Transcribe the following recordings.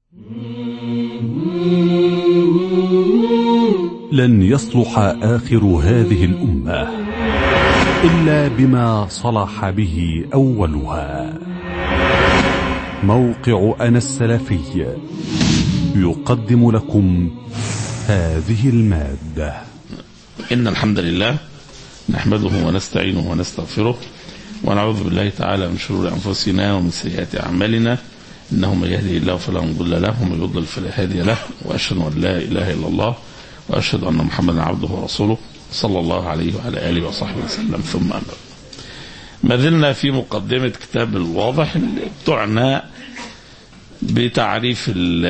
لن يصلح آخر هذه الأمة إلا بما صلح به أولها موقع أنا السلفي يقدم لكم هذه المادة إن الحمد لله نحمده ونستعينه ونستغفره ونعوذ بالله تعالى من شرور أنفسنا ومن سيئات أعمالنا إنه من يهدي الله فلا مضل له ومن يضلل فلا هادي له وأشهد أن لا إله إلا الله وأشهد أن محمدا عبده ورسوله صلى الله عليه وعلى آله وصحبه وسلم ثم أما بعد. ما زلنا في مقدمة كتاب الواضح اللي بتعنى بتعريف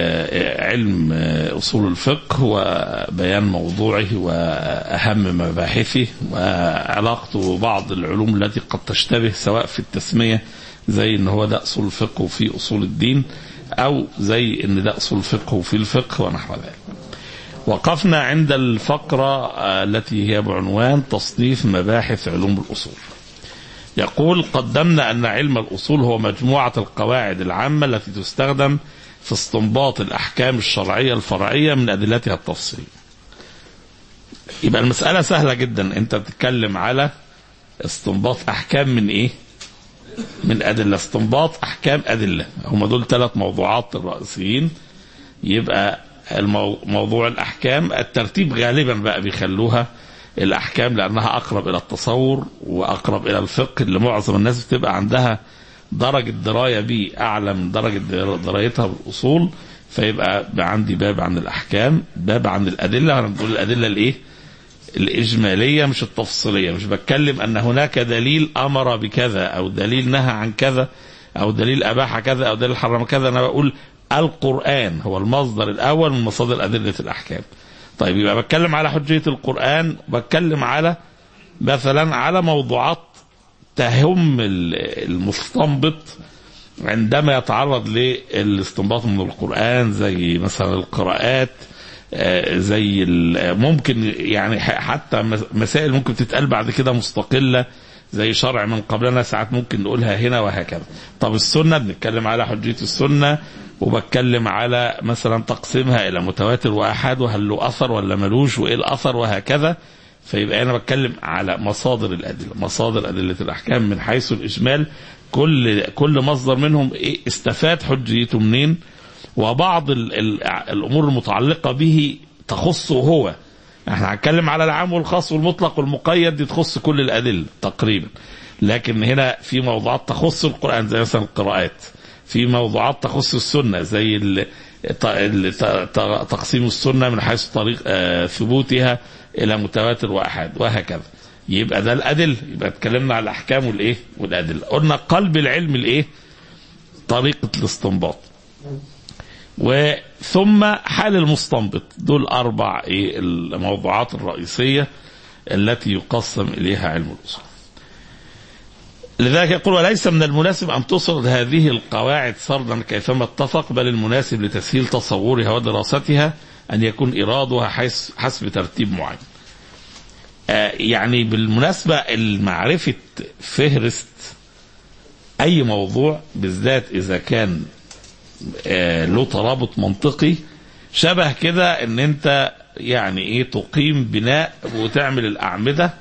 علم أصول الفقه وبيان موضوعه وأهم مباحثه وعلاقته ببعض العلوم التي قد تشتبه سواء في التسمية زي ان هو ده اصول الفقه وفي اصول الدين او زي ان ده اصول الفقه وفي الفقه ونحو ذلك. وقفنا عند الفقرة التي هي بعنوان تصنيف مباحث علوم الأصول يقول قدمنا أن علم الأصول هو مجموعة القواعد العامة التي تستخدم في استنباط الأحكام الشرعية الفرعية من أدلتها التفصيلية يبقى المسألة سهلة جدا أنت بتتكلم على استنباط أحكام من إيه من أدلة استنباط أحكام أدلة هم دول ثلاث موضوعات الرئيسيين يبقى الموضوع الأحكام الترتيب غالبا بقى بيخلوها الأحكام لأنها أقرب إلى التصور وأقرب إلى الفقه اللي معظم الناس بتبقى عندها درجة دراية بيه أعلى من درجة درايتها بالأصول فيبقى عندي باب عن الأحكام باب عن الأدلة أنا بقول الأدلة الإيه الإجمالية مش التفصيلية مش بتكلم أن هناك دليل أمر بكذا أو دليل نهى عن كذا أو دليل أباح كذا أو دليل حرم كذا أنا بقول القرآن هو المصدر الأول من مصادر أدلة الأحكام طيب يبقى بتكلم على حجية القرآن بتكلم على مثلا على موضوعات تهم المستنبط عندما يتعرض للاستنباط من القرآن زي مثلا القراءات زي ممكن يعني حتى مسائل ممكن تتقال بعد كده مستقلة زي شرع من قبلنا ساعات ممكن نقولها هنا وهكذا طب السنة بنتكلم على حجية السنة وبتكلم على مثلا تقسيمها إلى متواتر وأحد وهل له أثر ولا ملوش وإيه الأثر وهكذا فيبقى أنا بتكلم على مصادر الأدلة مصادر أدلة الأحكام من حيث الإجمال كل كل مصدر منهم إيه استفاد حجيته منين وبعض ال ال الامور المتعلقه به تخصه هو احنا هنتكلم على العام والخاص والمطلق والمقيد دي تخص كل الادله تقريبا لكن هنا في موضوعات تخص القران زي مثلا القراءات في موضوعات تخص السنه زي تقسيم السنه من حيث طريق ثبوتها الى متواتر واحاد وهكذا يبقى ده الادله يبقى اتكلمنا على الاحكام والايه والادله قلنا قلب العلم الايه طريقه الاستنباط وثم حال المستنبط دول أربع إيه الموضوعات الرئيسية التي يقسم إليها علم الأصول لذلك يقول وليس من المناسب أن تصرد هذه القواعد سردا كيفما اتفق بل المناسب لتسهيل تصورها ودراستها أن يكون إيرادها حيث حسب ترتيب معين آه يعني بالمناسبة معرفة فهرست أي موضوع بالذات إذا كان له ترابط منطقي شبه كده ان انت يعني ايه تقيم بناء وتعمل الاعمده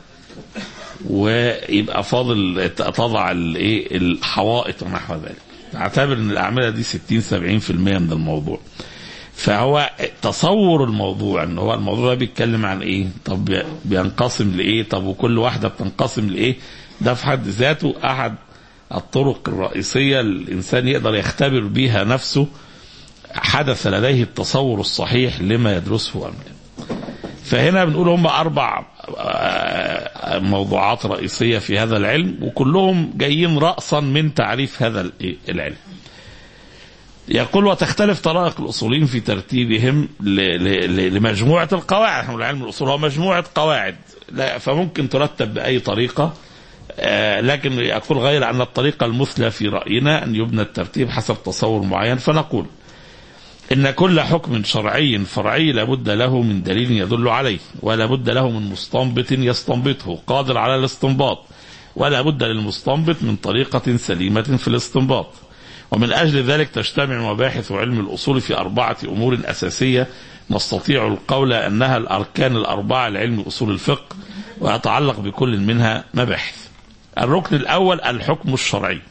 ويبقى فاضل تضع الايه الحوائط ونحو ذلك اعتبر ان الاعمده دي 60 70% من الموضوع فهو تصور الموضوع ان هو الموضوع ده بيتكلم عن ايه طب بينقسم لايه طب وكل واحده بتنقسم لايه ده في حد ذاته احد الطرق الرئيسية الإنسان يقدر يختبر بها نفسه حدث لديه التصور الصحيح لما يدرسه أم لا فهنا بنقول هم أربع موضوعات رئيسية في هذا العلم وكلهم جايين رأسا من تعريف هذا العلم يقول وتختلف طرائق الأصوليين في ترتيبهم لمجموعة القواعد احنا علم الأصول هو مجموعة قواعد فممكن ترتب بأي طريقة لكن يقول غير أن الطريقة المثلى في رأينا أن يبنى الترتيب حسب تصور معين فنقول إن كل حكم شرعي فرعي لابد له من دليل يدل عليه ولا بد له من مستنبط يستنبطه قادر على الاستنباط ولا بد للمستنبط من طريقة سليمة في الاستنباط ومن أجل ذلك تجتمع مباحث علم الأصول في أربعة أمور أساسية نستطيع القول أنها الأركان الأربعة لعلم أصول الفقه ويتعلق بكل منها مباحث الركن الأول الحكم الشرعي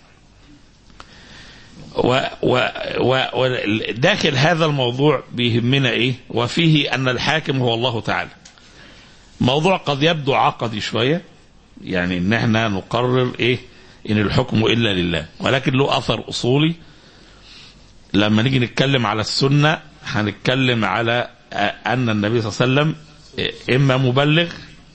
و و و وداخل هذا الموضوع بيهمنا ايه وفيه ان الحاكم هو الله تعالى موضوع قد يبدو عقدي شويه يعني ان احنا نقرر ايه ان الحكم الا لله ولكن له اثر اصولي لما نيجي نتكلم على السنه هنتكلم على ان النبي صلى الله عليه وسلم اما مبلغ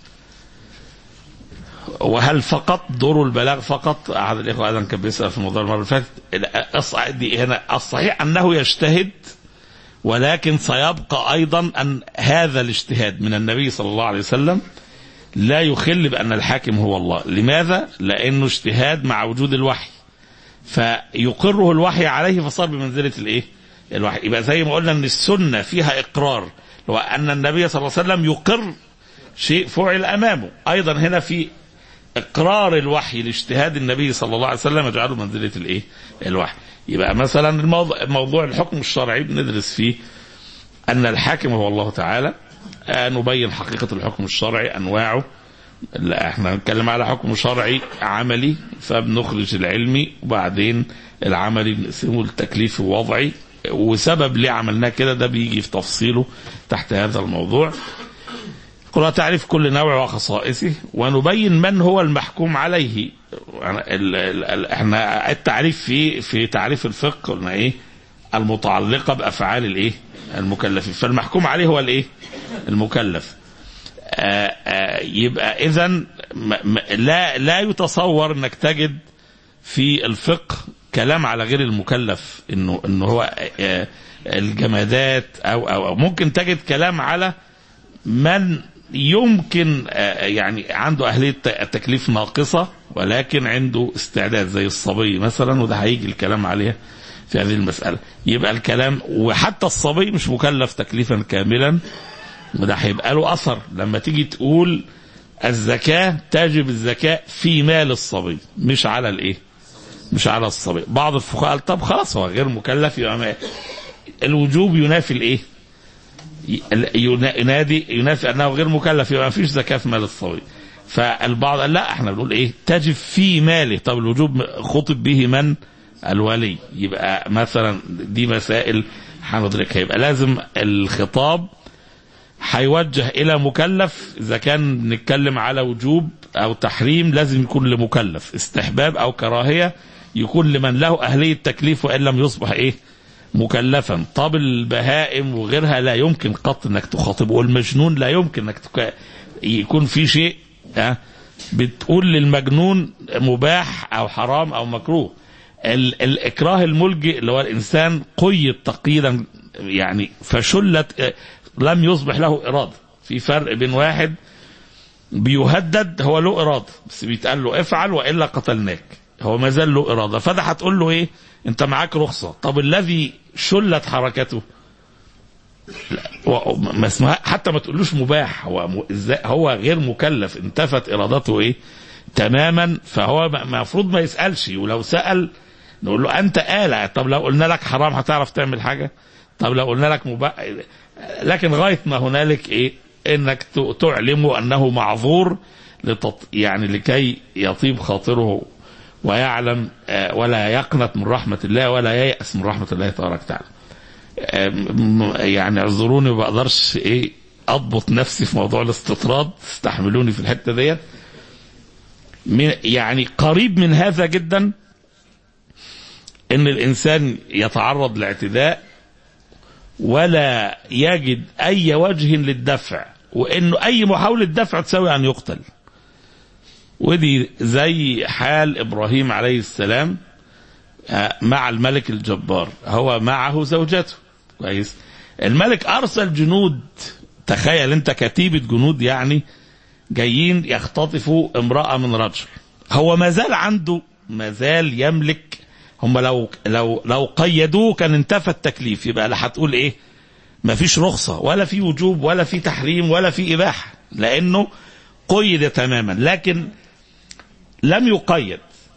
وهل فقط دور البلاغ فقط احد الاخوه ايضا كان بيسال في الموضوع المره اللي فاتت دي هنا الصحيح انه يجتهد ولكن سيبقى ايضا ان هذا الاجتهاد من النبي صلى الله عليه وسلم لا يخل بان الحاكم هو الله، لماذا؟ لانه اجتهاد مع وجود الوحي. فيقره الوحي عليه فصار بمنزله الايه؟ الوحي، يبقى زي ما قلنا ان السنه فيها اقرار هو ان النبي صلى الله عليه وسلم يقر شيء فعل امامه، ايضا هنا في اقرار الوحي لاجتهاد النبي صلى الله عليه وسلم يجعله منزله الايه؟ الوحي. يبقى مثلا الموضوع موضوع الحكم الشرعي بندرس فيه ان الحاكم هو الله تعالى آه نبين حقيقه الحكم الشرعي انواعه لا احنا هنتكلم على حكم شرعي عملي فبنخرج العلمي وبعدين العملي بنقسمه لتكليف وضعي وسبب ليه عملناه كده ده بيجي في تفصيله تحت هذا الموضوع قلنا تعريف كل نوع وخصائصه ونبين من هو المحكوم عليه ال ال ال احنا التعريف في في تعريف الفقه قلنا ايه المتعلقه بافعال الايه المكلفين فالمحكوم عليه هو الايه المكلف آآ آآ يبقى اذا لا لا يتصور انك تجد في الفقه كلام على غير المكلف انه انه هو الجمادات او او, أو ممكن تجد كلام على من يمكن يعني عنده أهلية التكليف ناقصة ولكن عنده استعداد زي الصبي مثلا وده هيجي الكلام عليه في هذه المسألة يبقى الكلام وحتى الصبي مش مكلف تكليفا كاملا وده هيبقى له أثر لما تيجي تقول الزكاة تجب الزكاة في مال الصبي مش على الإيه مش على الصبي بعض الفقهاء قال طب خلاص هو غير مكلف يبقى الوجوب ينافي الإيه ينادي ينافي انه غير مكلف يبقى ما فيش زكاه في مال الصبي فالبعض قال لا احنا بنقول ايه تجب في ماله طب الوجوب خطب به من الولي يبقى مثلا دي مسائل هندركها يبقى لازم الخطاب هيوجه الى مكلف اذا كان بنتكلم على وجوب او تحريم لازم يكون لمكلف استحباب او كراهيه يكون لمن له اهليه تكليف وان لم يصبح ايه مكلفا طب البهائم وغيرها لا يمكن قط انك تخاطبه والمجنون لا يمكن انك تك... يكون في شيء أه؟ بتقول للمجنون مباح او حرام او مكروه ال... الاكراه الملجئ اللي هو الانسان قيد تقييدا يعني فشلت لم يصبح له اراده في فرق بين واحد بيهدد هو له اراده بس بيتقال له افعل والا قتلناك هو ما زال له اراده فده هتقول له ايه انت معاك رخصه طب الذي شلت حركته ما اسمها حتى ما تقولوش مباح هو م... هو غير مكلف انتفت ارادته ايه تماما فهو المفروض ما يسالش ولو سال نقول له انت آلة طب لو قلنا لك حرام هتعرف تعمل حاجه طب لو قلنا لك مباح لكن غايه ما هنالك ايه انك تعلمه انه معذور لتط... يعني لكي يطيب خاطره ويعلم ولا يقنط من رحمة الله ولا ييأس من رحمة الله تبارك وتعالى يعني اعذروني ما بقدرش ايه اضبط نفسي في موضوع الاستطراد استحملوني في الحته ديت يعني قريب من هذا جدا ان الانسان يتعرض لاعتداء ولا يجد اي وجه للدفع وانه اي محاوله دفع تساوي ان يقتل ودي زي حال ابراهيم عليه السلام مع الملك الجبار هو معه زوجته كويس الملك ارسل جنود تخيل انت كتيبه جنود يعني جايين يختطفوا امراه من رجل هو ما زال عنده ما زال يملك هم لو لو لو قيدوه كان انتفى التكليف يبقى لا هتقول ايه ما فيش رخصه ولا في وجوب ولا في تحريم ولا في اباحه لانه قيد تماما لكن لم يقيد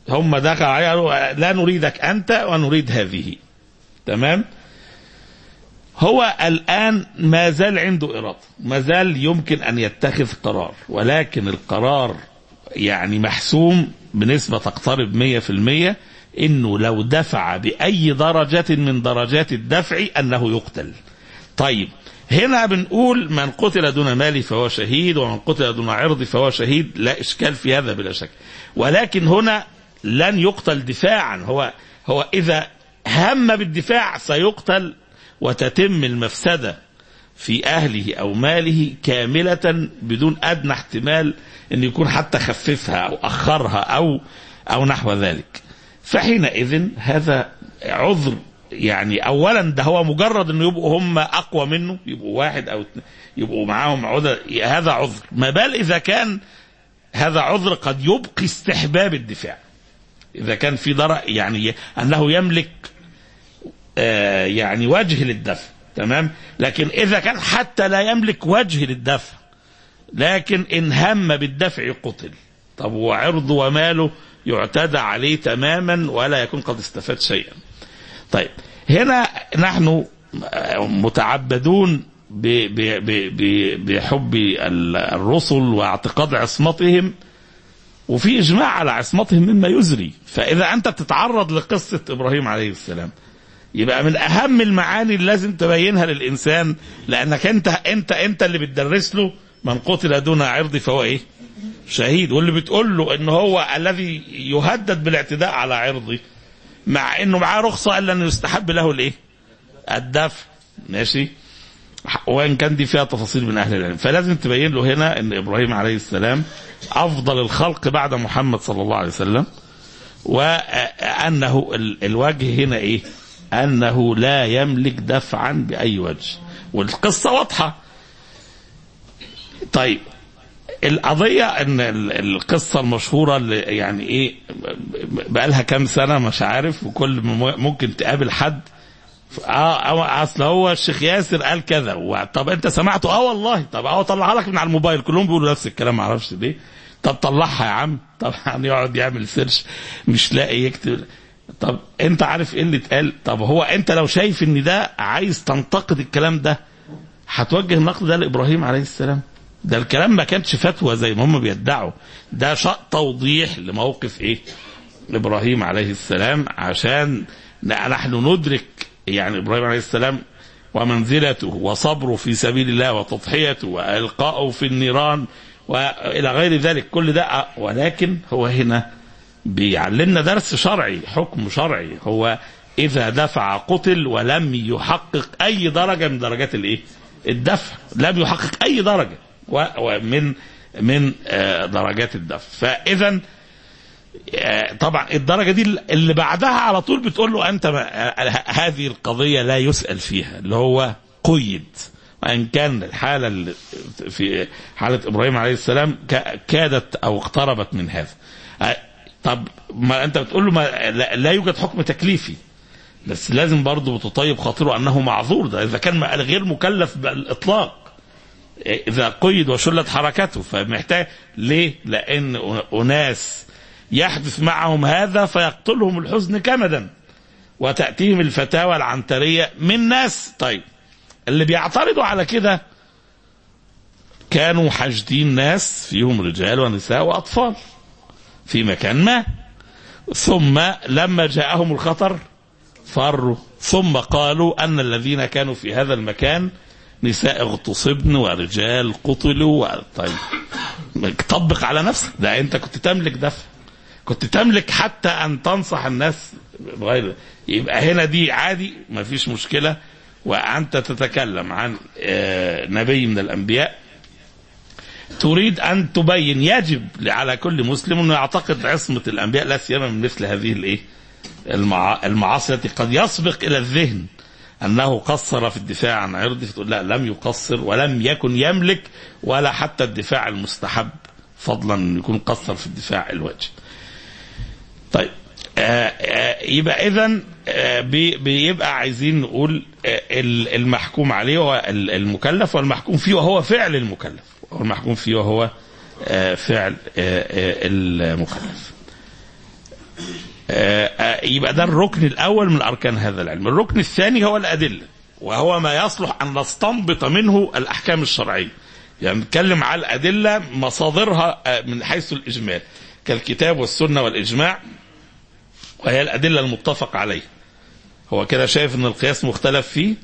هم دخلوا عليه قالوا لا نريدك انت ونريد هذه تمام هو الان ما زال عنده اراده ما زال يمكن ان يتخذ قرار ولكن القرار يعني محسوم بنسبه تقترب 100% انه لو دفع باي درجه من درجات الدفع انه يقتل طيب هنا بنقول من قتل دون مالي فهو شهيد ومن قتل دون عرض فهو شهيد لا اشكال في هذا بلا شك ولكن هنا لن يقتل دفاعا هو هو اذا هم بالدفاع سيقتل وتتم المفسده في اهله او ماله كامله بدون ادنى احتمال ان يكون حتى خففها او اخرها او او نحو ذلك فحينئذ هذا عذر يعني اولا ده هو مجرد انه يبقوا هم اقوى منه يبقوا واحد او اتنين يبقوا معاهم عذر هذا عذر ما بال اذا كان هذا عذر قد يبقي استحباب الدفاع اذا كان في ضرر يعني انه يملك آه يعني وجه للدفع تمام لكن اذا كان حتى لا يملك وجه للدفع لكن ان هم بالدفع قتل طب وعرضه وماله يعتدى عليه تماما ولا يكون قد استفاد شيئا طيب هنا نحن متعبدون بحب الرسل واعتقاد عصمتهم وفي اجماع على عصمتهم مما يزري فاذا انت بتتعرض لقصه ابراهيم عليه السلام يبقى من اهم المعاني اللي لازم تبينها للانسان لانك انت انت انت اللي بتدرس له من قتل دون عرض فهو ايه؟ شهيد واللي بتقول له ان هو الذي يهدد بالاعتداء على عرضه مع انه معاه رخصه الا انه يستحب له الايه؟ الدفع ماشي؟ وان كان دي فيها تفاصيل من اهل العلم فلازم تبين له هنا ان ابراهيم عليه السلام افضل الخلق بعد محمد صلى الله عليه وسلم وانه الوجه هنا ايه؟ انه لا يملك دفعا باي وجه والقصه واضحه طيب القضية ان القصة المشهورة اللي يعني ايه بقالها كام سنة مش عارف وكل ممكن تقابل حد اه اصل هو الشيخ ياسر قال كذا طب انت سمعته اه والله طب اه طلعها لك من على الموبايل كلهم بيقولوا نفس الكلام معرفش ليه طب طلعها يا عم طبعا يقعد يعمل سيرش مش لاقي يكتب طب انت عارف ايه اللي اتقال طب هو انت لو شايف ان ده عايز تنتقد الكلام ده هتوجه النقد ده لابراهيم عليه السلام ده الكلام ما كانش فتوى زي ما هم بيدعوا ده شاء توضيح لموقف ايه ابراهيم عليه السلام عشان نحن ندرك يعني ابراهيم عليه السلام ومنزلته وصبره في سبيل الله وتضحيته والقاؤه في النيران والى غير ذلك كل ده ولكن هو هنا بيعلمنا درس شرعي حكم شرعي هو اذا دفع قتل ولم يحقق اي درجه من درجات الايه الدفع لم يحقق اي درجه ومن من درجات الدفع فاذا طبعا الدرجه دي اللي بعدها على طول بتقول له انت هذه القضيه لا يسال فيها اللي هو قيد وان كان الحاله اللي في حاله ابراهيم عليه السلام كادت او اقتربت من هذا طب ما انت بتقول له ما لا يوجد حكم تكليفي بس لازم برضه تطيب خاطره انه معذور ده اذا كان غير مكلف بالاطلاق اذا قيد وشلت حركته فمحتاج ليه؟ لان اناس يحدث معهم هذا فيقتلهم الحزن كمدا وتاتيهم الفتاوى العنتريه من ناس طيب اللي بيعترضوا على كده كانوا حاشدين ناس فيهم رجال ونساء واطفال في مكان ما ثم لما جاءهم الخطر فروا ثم قالوا ان الذين كانوا في هذا المكان نساء اغتصبن ورجال قتلوا طيب طبق على نفسك ده انت كنت تملك دفع كنت تملك حتى ان تنصح الناس بغير يبقى هنا دي عادي ما فيش مشكله وانت تتكلم عن نبي من الانبياء تريد ان تبين يجب على كل مسلم انه يعتقد عصمه الانبياء لا سيما من مثل هذه الايه المعاصي التي قد يسبق الى الذهن انه قصر في الدفاع عن عرضه فتقول لا لم يقصر ولم يكن يملك ولا حتى الدفاع المستحب فضلا ان يكون قصر في الدفاع الواجب. طيب آآ آآ يبقى اذا بيبقى عايزين نقول المحكوم عليه هو المكلف والمحكوم فيه وهو فعل المكلف والمحكوم فيه وهو فعل المكلف. آه، آه، يبقى ده الركن الاول من اركان هذا العلم الركن الثاني هو الادله وهو ما يصلح ان نستنبط منه الاحكام الشرعيه يعني نتكلم على الادله مصادرها آه، من حيث الاجمال كالكتاب والسنه والاجماع وهي الادله المتفق عليها هو كده شايف ان القياس مختلف فيه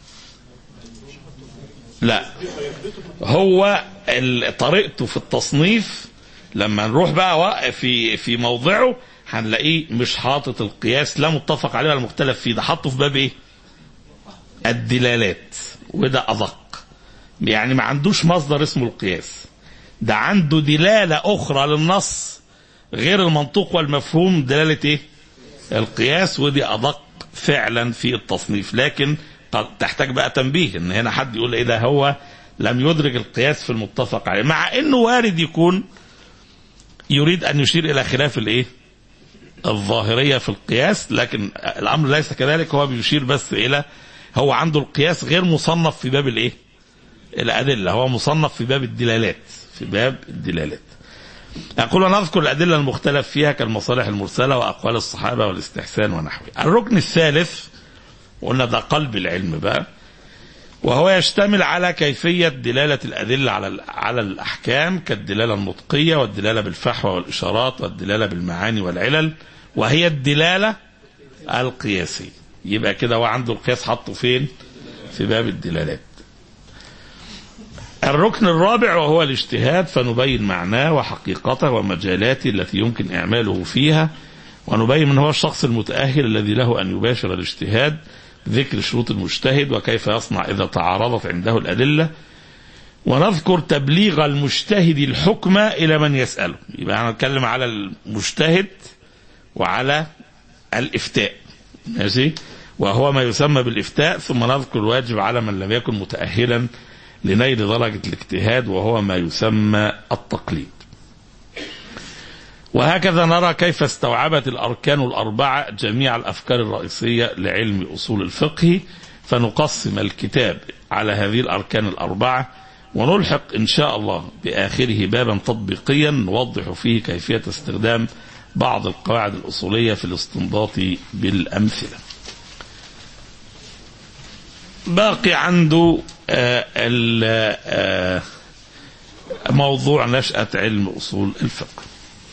لا هو ال- طريقته في التصنيف لما نروح بقى وق- في في موضعه هنلاقيه مش حاطط القياس لا متفق عليه ولا مختلف فيه ده حاطه في باب ايه؟ الدلالات وده ادق يعني ما عندوش مصدر اسمه القياس ده عنده دلاله اخرى للنص غير المنطوق والمفهوم دلاله ايه؟ القياس ودي ادق فعلا في التصنيف لكن قد تحتاج بقى تنبيه ان هنا حد يقول ايه ده هو لم يدرك القياس في المتفق عليه مع انه وارد يكون يريد ان يشير الى خلاف الايه الظاهريه في القياس لكن الامر ليس كذلك هو بيشير بس الى هو عنده القياس غير مصنف في باب الايه الادله هو مصنف في باب الدلالات في باب الدلالات أقول ونذكر الأدلة المختلف فيها كالمصالح المرسلة وأقوال الصحابة والاستحسان ونحوه الركن الثالث قلنا ده قلب العلم بقى وهو يشتمل على كيفية دلالة الأدلة على على الأحكام كالدلالة النطقية والدلالة بالفحوى والإشارات والدلالة بالمعاني والعلل وهي الدلالة القياسية يبقى كده هو عنده القياس حطه فين في باب الدلالات الركن الرابع وهو الاجتهاد فنبين معناه وحقيقته ومجالاته التي يمكن إعماله فيها ونبين من هو الشخص المتأهل الذي له أن يباشر الاجتهاد ذكر شروط المجتهد وكيف يصنع إذا تعارضت عنده الأدلة ونذكر تبليغ المجتهد الحكم إلى من يسأله يبقى هنتكلم على المجتهد وعلى الإفتاء ماشي وهو ما يسمى بالإفتاء ثم نذكر الواجب على من لم يكن متأهلا لنيل درجة الاجتهاد وهو ما يسمى التقليد وهكذا نرى كيف استوعبت الأركان الأربعة جميع الأفكار الرئيسية لعلم أصول الفقه فنقسم الكتاب على هذه الأركان الأربعة ونلحق إن شاء الله بآخره بابا تطبيقيا نوضح فيه كيفية استخدام بعض القواعد الأصولية في الاستنباط بالأمثلة باقي عنده آه ال- آه موضوع نشأة علم أصول الفقه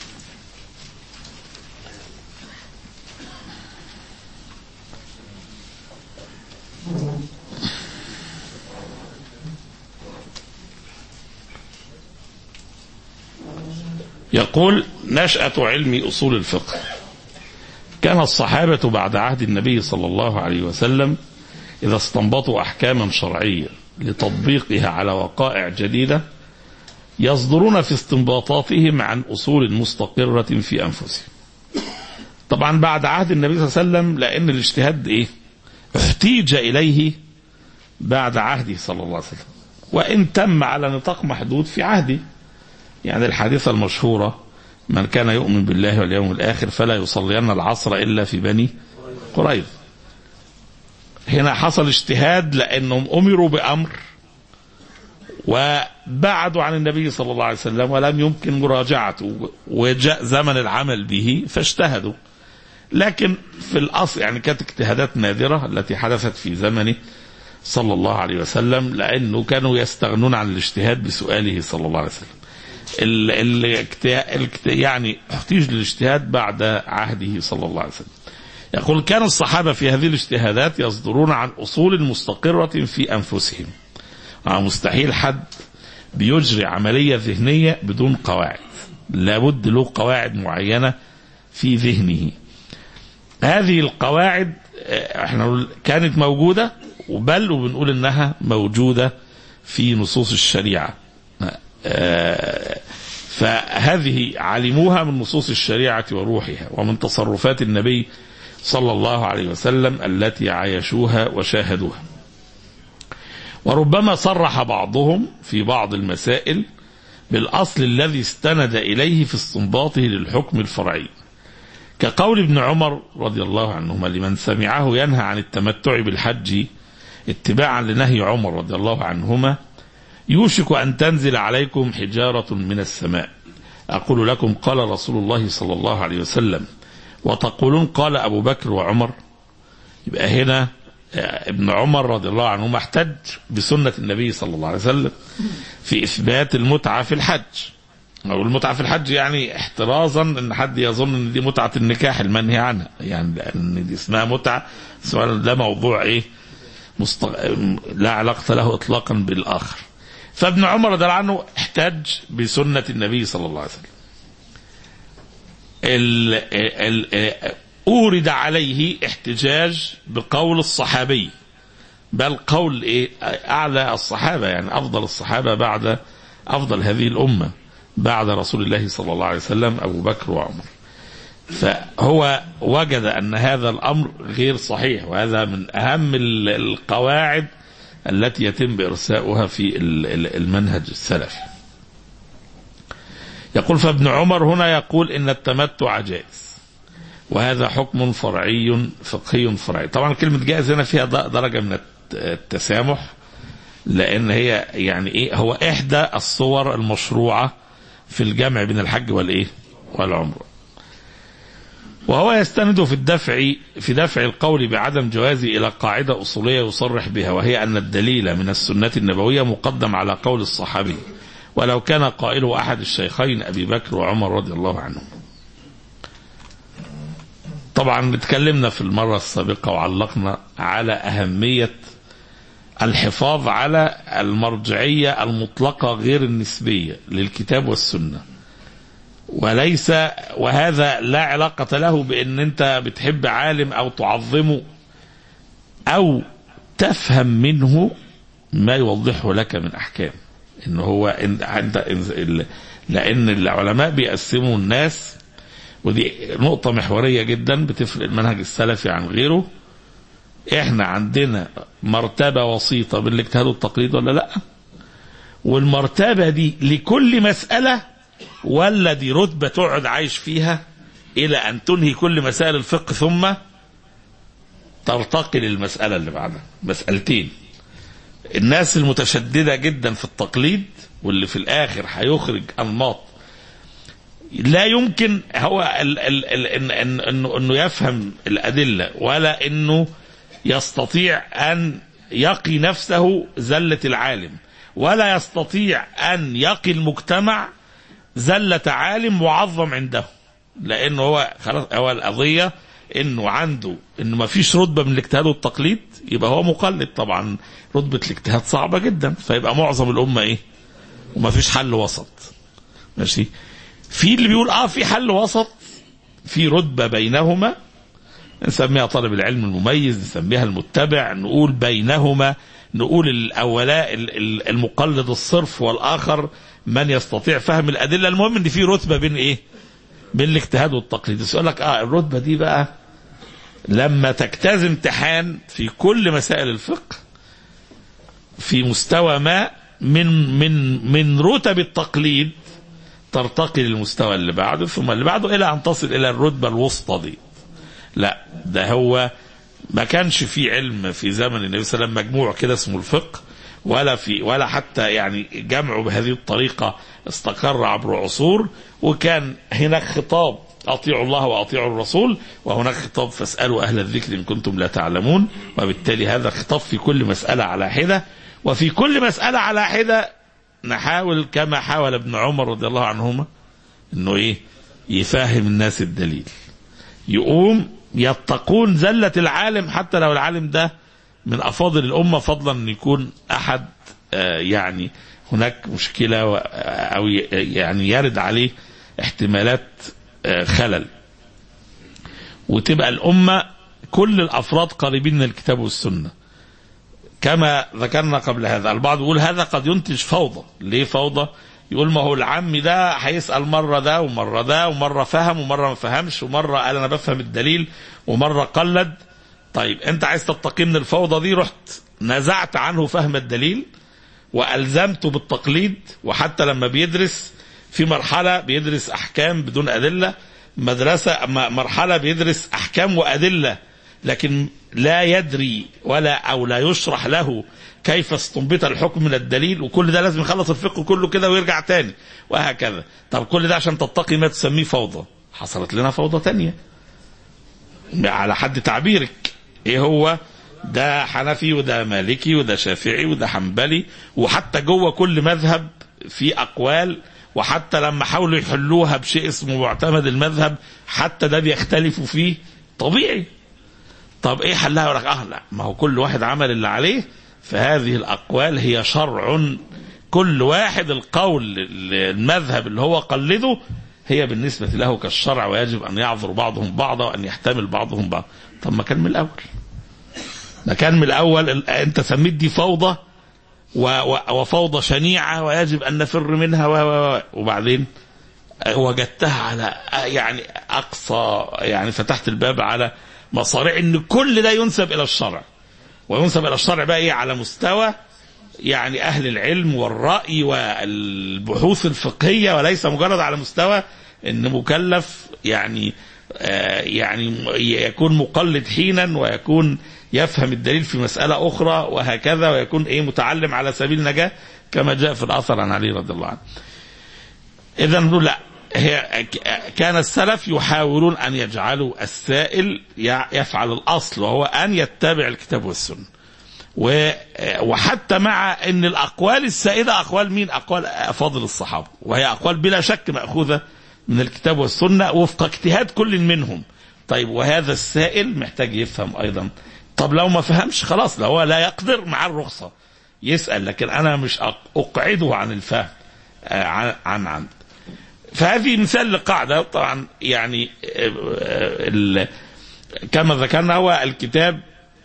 يقول نشأة علم أصول الفقه كان الصحابة بعد عهد النبي صلى الله عليه وسلم إذا استنبطوا أحكاما شرعية لتطبيقها على وقائع جديدة يصدرون في استنباطاتهم عن أصول مستقرة في أنفسهم طبعا بعد عهد النبي صلى الله عليه وسلم لأن الاجتهاد إيه احتيج إليه بعد عهده صلى الله عليه وسلم وإن تم على نطاق محدود في عهده يعني الحادثة المشهورة من كان يؤمن بالله واليوم الآخر فلا يصلين العصر إلا في بني قريظ هنا حصل اجتهاد لأنهم أمروا بأمر وبعدوا عن النبي صلى الله عليه وسلم ولم يمكن مراجعته وجاء زمن العمل به فاجتهدوا لكن في الأصل يعني كانت اجتهادات نادرة التي حدثت في زمنه صلى الله عليه وسلم لأنه كانوا يستغنون عن الاجتهاد بسؤاله صلى الله عليه وسلم ال ال ال يعني احتيج للاجتهاد بعد عهده صلى الله عليه وسلم يقول كان الصحابة في هذه الاجتهادات يصدرون عن أصول مستقرة في أنفسهم مستحيل حد بيجري عملية ذهنية بدون قواعد لابد له قواعد معينة في ذهنه هذه القواعد احنا كانت موجودة بل وبنقول انها موجودة في نصوص الشريعة فهذه علموها من نصوص الشريعة وروحها ومن تصرفات النبي صلى الله عليه وسلم التي عايشوها وشاهدوها وربما صرح بعضهم في بعض المسائل بالأصل الذي استند إليه في استنباطه للحكم الفرعي كقول ابن عمر رضي الله عنهما لمن سمعه ينهى عن التمتع بالحج اتباعا لنهي عمر رضي الله عنهما يوشك أن تنزل عليكم حجارة من السماء أقول لكم قال رسول الله صلى الله عليه وسلم وتقولون قال أبو بكر وعمر يبقى هنا ابن عمر رضي الله عنهما احتج بسنة النبي صلى الله عليه وسلم في إثبات المتعة في الحج أو المتعة في الحج يعني احترازا ان حد يظن ان دي متعة النكاح المنهي عنها يعني لان دي اسمها متعة سؤال ده موضوع ايه مست... لا علاقة له اطلاقا بالاخر فابن عمر رضي الله عنه احتج بسنة النبي صلى الله عليه وسلم ال... ال... ال... أورد عليه احتجاج بقول الصحابي بل قول إيه أعلى الصحابة يعني أفضل الصحابة بعد أفضل هذه الأمة بعد رسول الله صلى الله عليه وسلم أبو بكر وعمر فهو وجد أن هذا الأمر غير صحيح وهذا من أهم القواعد التي يتم إرساؤها في المنهج السلفي يقول فابن عمر هنا يقول إن التمتع جائز وهذا حكم فرعي فقهي فرعي طبعا كلمة جائز هنا فيها درجة من التسامح لأن هي يعني إيه هو إحدى الصور المشروعة في الجمع بين الحج والإيه والعمرة وهو يستند في الدفع في دفع القول بعدم جوازه إلى قاعدة أصولية يصرح بها وهي أن الدليل من السنة النبوية مقدم على قول الصحابي ولو كان قائله أحد الشيخين أبي بكر وعمر رضي الله عنهم طبعا اتكلمنا في المرة السابقة وعلقنا على أهمية الحفاظ على المرجعية المطلقة غير النسبية للكتاب والسنة وليس وهذا لا علاقة له بأن أنت بتحب عالم أو تعظمه أو تفهم منه ما يوضحه لك من أحكام إن هو عند لأن العلماء بيقسموا الناس ودي نقطة محورية جدا بتفرق المنهج السلفي عن غيره احنا عندنا مرتبة وسيطة بين الاجتهاد والتقليد ولا لا والمرتبة دي لكل مسألة ولا دي رتبة تقعد عايش فيها إلى أن تنهي كل مسائل الفقه ثم ترتقي للمسألة اللي بعدها مسألتين الناس المتشددة جدا في التقليد واللي في الآخر هيخرج أنماط لا يمكن هو ال ال ال إن إن إنه إنه يفهم الأدلة ولا إنه يستطيع أن يقي نفسه زلة العالم ولا يستطيع أن يقي المجتمع زلة عالم معظم عنده لأنه هو خلاص هو القضية إنه عنده إنه ما فيش رتبة من الاجتهاد والتقليد يبقى هو مقلد طبعا رتبة الاجتهاد صعبة جدا فيبقى معظم الأمة إيه وما فيش حل وسط ماشي في اللي بيقول اه في حل وسط في رتبه بينهما نسميها طالب العلم المميز نسميها المتبع نقول بينهما نقول الاولاء المقلد الصرف والاخر من يستطيع فهم الادله المهم ان في رتبه بين ايه بين الاجتهاد والتقليد يقول لك اه الرتبه دي بقى لما تجتاز امتحان في كل مسائل الفقه في مستوى ما من من من رتب التقليد ترتقي للمستوى اللي بعده ثم اللي بعده الى ان تصل الى الرتبه الوسطى دي لا ده هو ما كانش في علم في زمن النبي صلى الله عليه وسلم مجموع كده اسمه الفقه ولا في ولا حتى يعني جمعه بهذه الطريقه استقر عبر عصور وكان هناك خطاب اطيعوا الله واطيعوا الرسول وهناك خطاب فاسالوا اهل الذكر ان كنتم لا تعلمون وبالتالي هذا خطاب في كل مساله على حده وفي كل مساله على حده نحاول كما حاول ابن عمر رضي الله عنهما انه ايه يفهم الناس الدليل يقوم يتقون زلة العالم حتى لو العالم ده من افاضل الامة فضلا ان يكون احد آه يعني هناك مشكلة او يعني يرد عليه احتمالات آه خلل وتبقى الامة كل الافراد قريبين من الكتاب والسنه كما ذكرنا قبل هذا البعض يقول هذا قد ينتج فوضى ليه فوضى يقول ما هو العم ده هيسأل مرة ده ومرة ده ومرة فهم ومرة ما فهمش ومرة قال أنا بفهم الدليل ومرة قلد طيب أنت عايز تتقي من الفوضى دي رحت نزعت عنه فهم الدليل وألزمته بالتقليد وحتى لما بيدرس في مرحلة بيدرس أحكام بدون أدلة مدرسة مرحلة بيدرس أحكام وأدلة لكن لا يدري ولا او لا يشرح له كيف استنبط الحكم من الدليل وكل ده لازم يخلص الفقه كله كده ويرجع تاني وهكذا طب كل ده عشان تتقي ما تسميه فوضى حصلت لنا فوضى تانية على حد تعبيرك ايه هو ده حنفي وده مالكي وده شافعي وده حنبلي وحتى جوه كل مذهب في اقوال وحتى لما حاولوا يحلوها بشيء اسمه معتمد المذهب حتى ده بيختلفوا فيه طبيعي طب ايه حلها يقول لك اه لا ما هو كل واحد عمل اللي عليه فهذه الاقوال هي شرع كل واحد القول المذهب اللي هو قلده هي بالنسبة له كالشرع ويجب أن يعذر بعضهم بعضا وأن يحتمل بعضهم بعض طب ما كان من الأول ما كان من الأول ال- أنت سميت دي فوضى و- و- وفوضى شنيعة ويجب أن نفر منها و- و- و- وبعدين وجدتها على يعني أقصى يعني فتحت الباب على مصارع أن كل ده ينسب إلى الشرع وينسب إلى الشرع بقى إيه على مستوى يعني أهل العلم والرأي والبحوث الفقهية وليس مجرد على مستوى أن مكلف يعني آه يعني يكون مقلد حينا ويكون يفهم الدليل في مسألة أخرى وهكذا ويكون إيه متعلم على سبيل النجاة كما جاء في الأثر عن علي رضي الله عنه إذا نقول لا هي كان السلف يحاولون أن يجعلوا السائل يفعل الأصل وهو أن يتبع الكتاب والسنة و- وحتى مع ان الاقوال السائده اقوال مين؟ اقوال افاضل الصحابه وهي اقوال بلا شك ماخوذه من الكتاب والسنه وفق اجتهاد كل منهم. طيب وهذا السائل محتاج يفهم ايضا. طب لو ما فهمش خلاص لو هو لا يقدر مع الرخصه يسال لكن انا مش أق- اقعده عن الفهم آه، عن عن عن فهذه مثال لقاعده طبعا يعني آه، آه، ال- كما ذكرنا هو الكتاب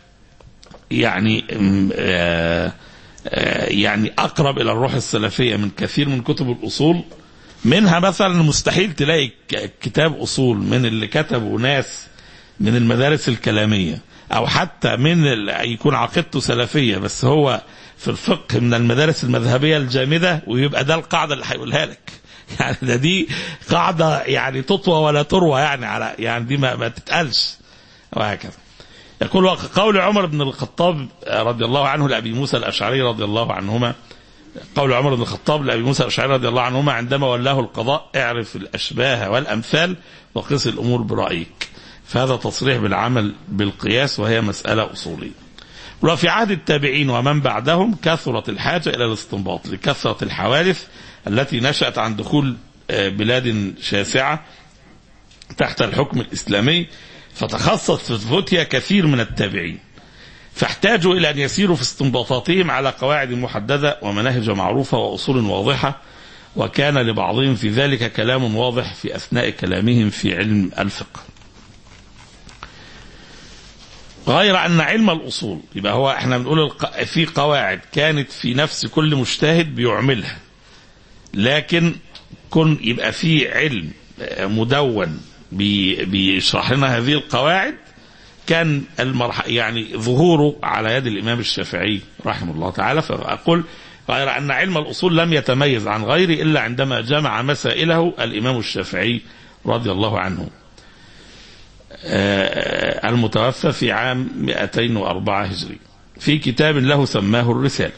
يعني م- آه، آه، يعني اقرب الى الروح السلفيه من كثير من كتب الاصول منها مثلا مستحيل تلاقي ك- كتاب اصول من اللي كتبوا ناس من المدارس الكلاميه او حتى من ال- يكون عقيدته سلفيه بس هو في الفقه من المدارس المذهبيه الجامده ويبقى ده القاعده اللي هيقولها لك يعني ده دي قاعده يعني تطوى ولا تروى يعني على يعني دي ما, ما تتقالش وهكذا يقول قول عمر بن الخطاب رضي الله عنه لأبي موسى الأشعري رضي الله عنهما قول عمر بن الخطاب لأبي موسى الأشعري رضي الله عنهما عندما ولاه القضاء اعرف الأشباه والأمثال وقس الأمور برأيك فهذا تصريح بالعمل بالقياس وهي مسألة أصولية وفي عهد التابعين ومن بعدهم كثرت الحاجة إلى الاستنباط لكثرة الحوادث التي نشأت عن دخول آه، بلاد شاسعة تحت الحكم الإسلامي فتخصص في الفتيا كثير من التابعين فاحتاجوا إلى أن يسيروا في استنباطاتهم على قواعد محددة ومناهج معروفة وأصول واضحة وكان لبعضهم في ذلك كلام واضح في أثناء كلامهم في علم الفقه غير أن علم الأصول يبقى هو احنا بنقول الق- في قواعد كانت في نفس كل مجتهد بيعملها لكن كن يبقى في علم آه، مدون بي- بيشرح لنا هذه القواعد كان المرح يعني ظهوره على يد الامام الشافعي رحمه الله تعالى فاقول غير ان علم الاصول لم يتميز عن غيره الا عندما جمع مسائله الامام الشافعي رضي الله عنه. آه، المتوفى في عام 204 هجري في كتاب له سماه الرساله.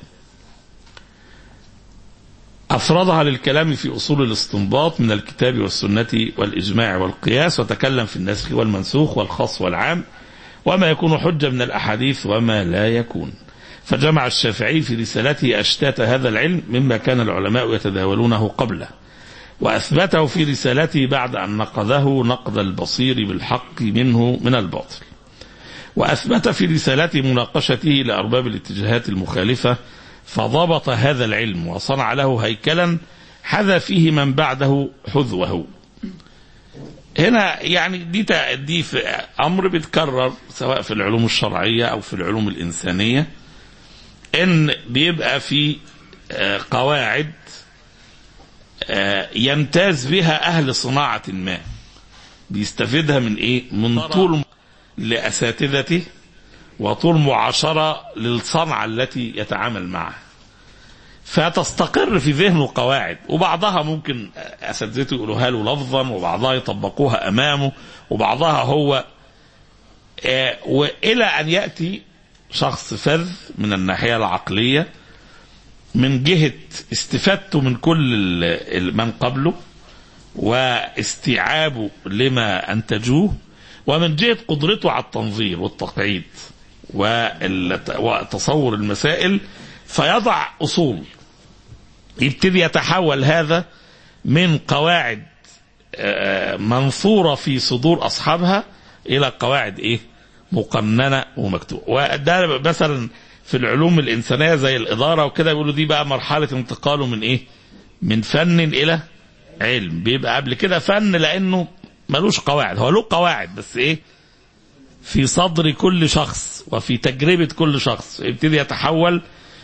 أفرضها للكلام في أصول الاستنباط من الكتاب والسنة والإجماع والقياس وتكلم في النسخ والمنسوخ والخاص والعام وما يكون حجة من الأحاديث وما لا يكون فجمع الشافعي في رسالته أشتات هذا العلم مما كان العلماء يتداولونه قبله وأثبته في رسالته بعد أن نقضه نقض البصير بالحق منه من الباطل وأثبت في رسالته مناقشته لأرباب الاتجاهات المخالفة فضبط هذا العلم وصنع له هيكلا حذا فيه من بعده حذوه هنا يعني دي تا- دي في امر بيتكرر سواء في العلوم الشرعيه او في العلوم الانسانيه ان بيبقى في آه، قواعد آه، يمتاز بها اهل صناعه ما بيستفيدها من ايه من طول لاساتذته وطول معاشره للصنعه التي يتعامل معها فتستقر في ذهنه قواعد وبعضها ممكن اساتذته يقولوها له لفظا وبعضها يطبقوها امامه وبعضها هو آه، والى ان ياتي شخص فذ من الناحيه العقليه من جهه استفادته من كل ال- ال- من قبله واستيعابه لما انتجوه ومن جهة قدرته على التنظير والتقعيد والت- وتصور المسائل فيضع أصول يبتدي يتحول هذا من قواعد آه، منثورة في صدور أصحابها إلى قواعد إيه مقننة ومكتوبة وده مثلا في العلوم الإنسانية زي الإدارة وكده بيقولوا دي بقى مرحلة انتقاله من إيه من فن إلى علم بيبقى قبل كده فن لأنه ملوش قواعد هو له قواعد بس إيه في صدر كل شخص وفي تجربة كل شخص يبتدي يتحول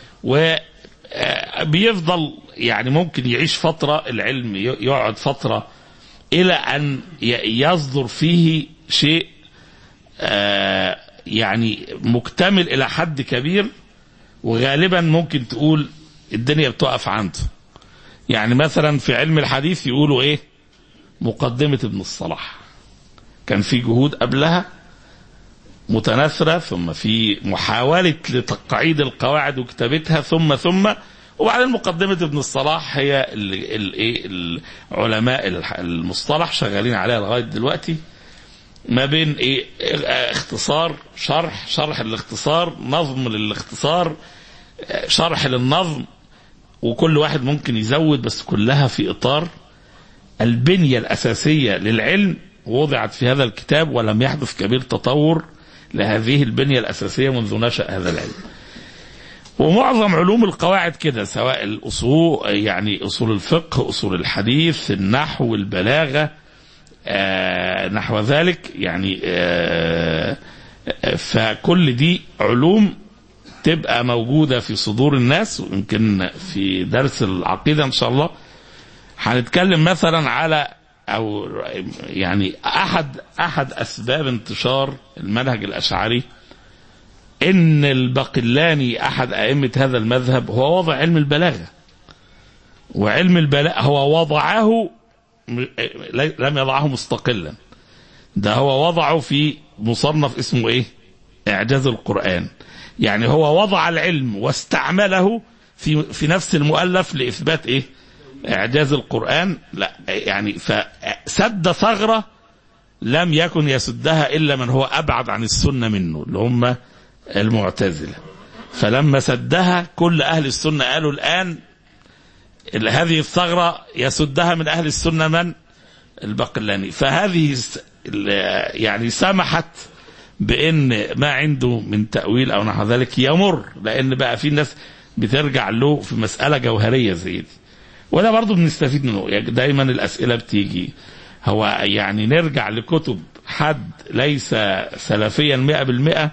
وبيفضل يعني ممكن يعيش فترة العلم ي- يقعد فترة إلى أن ي- يصدر فيه شيء آه، يعني مكتمل إلى حد كبير وغالبا ممكن تقول الدنيا بتقف عنده يعني مثلا في علم الحديث يقولوا ايه مقدمة ابن الصلاح كان في جهود قبلها متناثرة ثم في محاولة لتقعيد القواعد وكتابتها ثم ثم وبعدين مقدمة ابن الصلاح هي ال- ال- ايه العلماء الح- المصطلح شغالين عليها لغاية دلوقتي ما بين ايه اه، اختصار شرح شرح الاختصار نظم للاختصار اه، شرح للنظم وكل واحد ممكن يزود بس كلها في اطار البنية الأساسية للعلم وضعت في هذا الكتاب ولم يحدث كبير تطور لهذه البنية الأساسية منذ نشأ هذا العلم ومعظم علوم القواعد كده سواء الأصول يعني أصول الفقه أصول الحديث النحو البلاغة آه نحو ذلك يعني آه آه، فكل دي علوم تبقى موجودة في صدور الناس ويمكن في درس العقيدة إن شاء الله هنتكلم مثلا على او يعني احد احد اسباب انتشار المنهج الاشعري ان الباقلاني احد ائمه هذا المذهب هو وضع علم البلاغه وعلم البلاغه هو وضعه م- لم يضعه مستقلا ده هو وضعه في مصنف اسمه ايه اعجاز القران يعني هو وضع العلم واستعمله في في نفس المؤلف لاثبات ايه اعجاز القران لا يعني فسد ثغره لم يكن يسدها الا من هو ابعد عن السنه منه اللي هم المعتزله فلما سدها كل اهل السنه قالوا الان ال- هذه الثغره يسدها من اهل السنه من البقلاني فهذه س- ال- يعني سمحت بان ما عنده من تاويل او نحو ذلك يمر لان بقى في ناس بترجع له في مساله جوهريه زي دي وده برضه بنستفيد منه يعني دايما الاسئله بتيجي هو يعني نرجع لكتب حد ليس سلفيا مئة بالمئة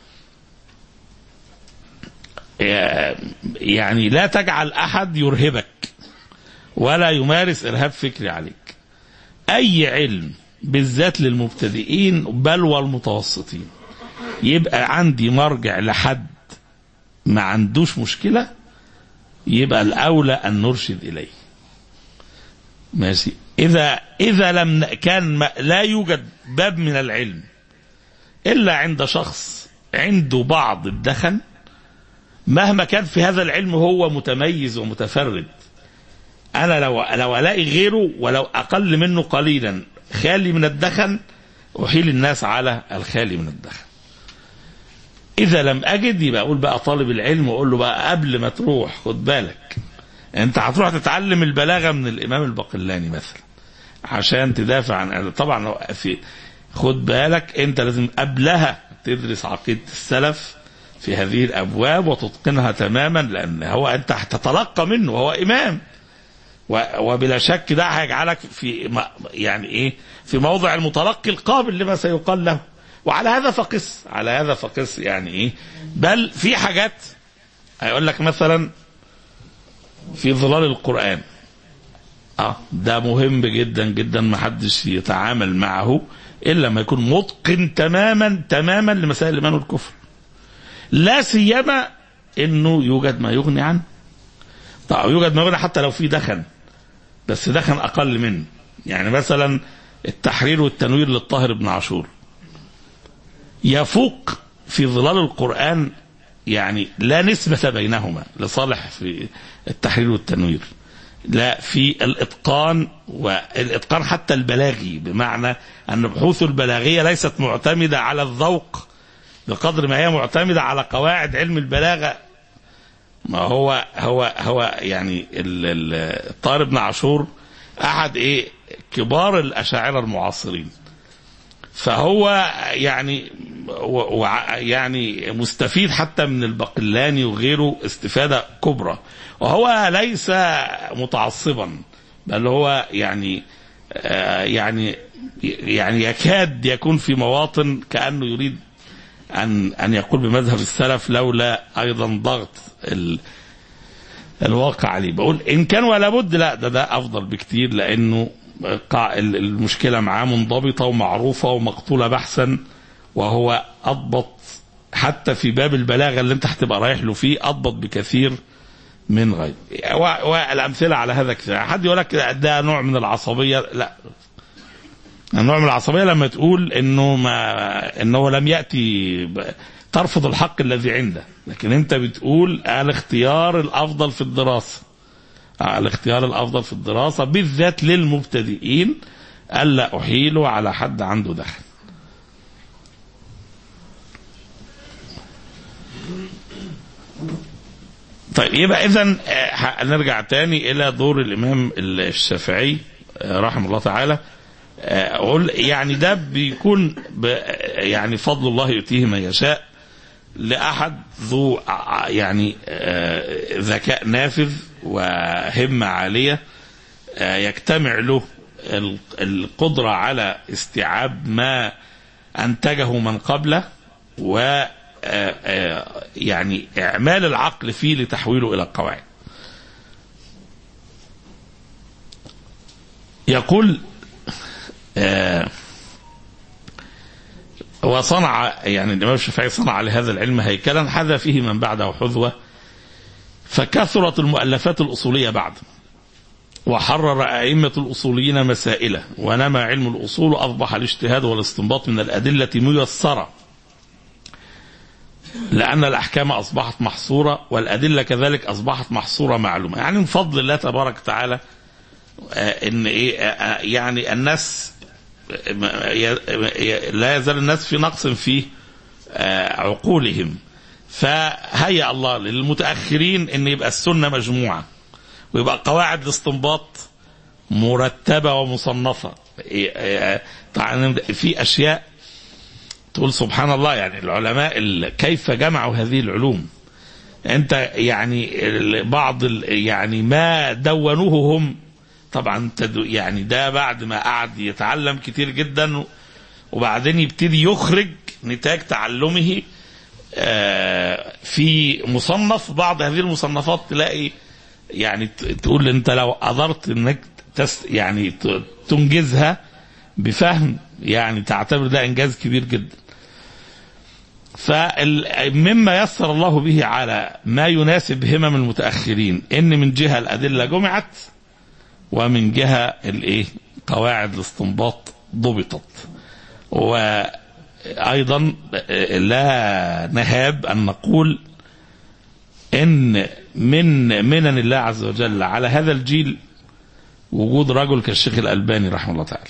يعني لا تجعل احد يرهبك ولا يمارس ارهاب فكري عليك اي علم بالذات للمبتدئين بل والمتوسطين يبقى عندي مرجع لحد ما عندوش مشكله يبقى الاولى ان نرشد اليه ماشي اذا اذا لم ن- كان ما- لا يوجد باب من العلم الا عند شخص عنده بعض الدخن مهما كان في هذا العلم هو متميز ومتفرد انا لو لو الاقي غيره ولو اقل منه قليلا خالي من الدخن احيل الناس على الخالي من الدخن اذا لم اجد يبقى اقول بقى طالب العلم واقول له بقى قبل ما تروح خد بالك انت هتروح تتعلم البلاغه من الامام الباقلاني مثلا عشان تدافع عن طبعا لو في خد بالك انت لازم قبلها تدرس عقيده السلف في هذه الابواب وتتقنها تماما لان هو انت هتتلقى منه وهو امام و- وبلا شك ده هيجعلك في م- يعني ايه في موضع المتلقي القابل لما سيقال له وعلى هذا فقس على هذا فقس يعني ايه بل في حاجات هيقول لك مثلا في ظلال القرآن اه ده مهم جدا جدا ما حدش يتعامل معه الا ما يكون متقن تماما تماما لمسائل الايمان والكفر لا سيما انه يوجد ما يغني عنه طيب يوجد ما يغني حتى لو في دخن بس دخن اقل منه يعني مثلا التحرير والتنوير للطاهر بن عاشور يفوق في ظلال القرآن يعني لا نسبة بينهما لصالح في التحرير والتنوير لا في الاتقان والاتقان حتى البلاغي بمعنى ان بحوث البلاغيه ليست معتمده على الذوق بقدر ما هي معتمده على قواعد علم البلاغه ما هو هو هو يعني ال- ال- طاهر بن عاشور احد ايه كبار الاشاعره المعاصرين فهو يعني و- وع- يعني مستفيد حتى من البقلاني وغيره استفاده كبرى وهو ليس متعصبا بل هو يعني آه، يعني يعني يكاد يكون في مواطن كانه يريد ان ان يقول بمذهب السلف لولا ايضا ضغط ال الواقع عليه بقول ان كان ولا بد لا ده ده افضل بكتير لانه قا- ال- المشكله معاه منضبطه ومعروفه ومقتوله بحثا وهو اضبط حتى في باب البلاغه اللي انت هتبقى رايح له فيه اضبط بكثير من غير و- والامثله على هذا كثير حد يقول لك ده نوع من العصبيه لا النوع من العصبيه لما تقول انه ما انه لم ياتي ب- ترفض الحق الذي عنده لكن انت بتقول الاختيار الافضل في الدراسه آه، الاختيار الافضل في الدراسه بالذات للمبتدئين الا احيله على حد عنده دخل طيب يبقى اذا نرجع تاني الى دور الامام الشافعي آه، رحمه الله تعالى آه، اقول يعني ده بيكون ب- يعني فضل الله يؤتيه من يشاء لاحد ذو ع- يعني آه، ذكاء نافذ وهمه عاليه آه، يجتمع له ال- القدره على استيعاب ما انتجه من قبله و آه، آه، يعني اعمال العقل فيه لتحويله الى قواعد يقول آه، وصنع يعني الامام الشافعي صنع لهذا العلم هيكلا حذا فيه من بعده حذوه فكثرت المؤلفات الاصوليه بعد وحرر ائمه الاصوليين مسائله ونمى علم الاصول واصبح الاجتهاد والاستنباط من الادله ميسره لأن الأحكام أصبحت محصورة والأدلة كذلك أصبحت محصورة معلومة يعني من فضل الله تبارك وتعالى آه، إن إيه آه، آه، يعني الناس آه، ي- ي- لا يزال الناس في نقص في آه، عقولهم فهيأ الله للمتأخرين إن يبقى السنة مجموعة ويبقى قواعد الاستنباط مرتبة ومصنفة إيه، آه، طبعا في أشياء تقول سبحان الله يعني العلماء ال- كيف جمعوا هذه العلوم انت يعني ال- بعض ال- يعني ما دونوه هم طبعا تدو يعني ده بعد ما قعد يتعلم كتير جدا وبعدين يبتدي يخرج نتاج تعلمه آه، في مصنف بعض هذه المصنفات تلاقي يعني ت- تقول انت لو قدرت انك تس يعني ت- تنجزها بفهم يعني تعتبر ده انجاز كبير جدا فمما يسر الله به على ما يناسب همم المتاخرين ان من جهه الادله جمعت ومن جهه الايه قواعد الاستنباط ضبطت وايضا لا نهاب ان نقول ان من منن الله عز وجل على هذا الجيل وجود رجل كالشيخ الالباني رحمه الله تعالى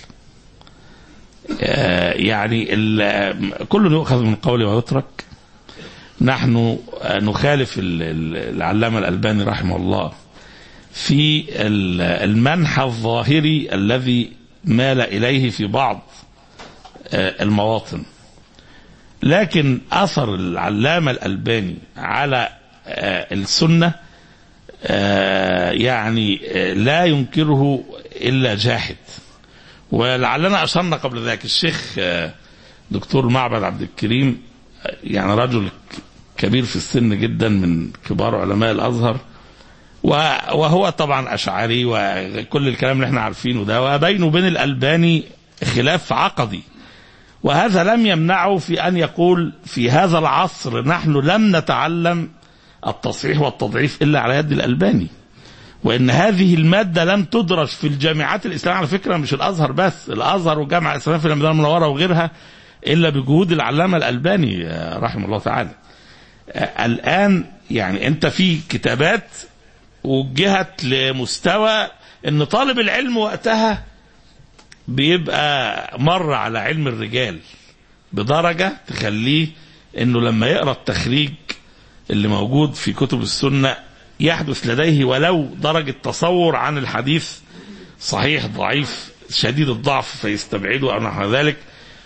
آه، يعني ال- كل يؤخذ من قولي ويترك نحن آه، نخالف ال- ال- العلامة الألباني رحمه الله في ال- المنحى الظاهري الذي مال إليه في بعض آه، المواطن لكن أثر العلامة الألباني على آه، السنة آه، يعني آه، لا ينكره إلا جاحد ولعلنا اشرنا قبل ذلك الشيخ آه، دكتور معبد عبد الكريم آه، يعني رجل ك- كبير في السن جدا من كبار علماء الازهر و- وهو طبعا اشعري وكل الكلام اللي احنا عارفينه ده وبينه وبين الالباني خلاف عقدي وهذا لم يمنعه في ان يقول في هذا العصر نحن لم نتعلم التصحيح والتضعيف الا على يد الالباني وان هذه الماده لم تدرس في الجامعات الاسلاميه على فكره مش الازهر بس الازهر والجامعه الاسلاميه في المدينه المنوره وغيرها الا بجهود العلامه الالباني آه، رحمه الله تعالى آه، الان يعني انت في كتابات وجهت لمستوى ان طالب العلم وقتها بيبقى مر على علم الرجال بدرجة تخليه انه لما يقرا التخريج اللي موجود في كتب السنة يحدث لديه ولو درجة تصور عن الحديث صحيح ضعيف شديد الضعف فيستبعده او نحو ذلك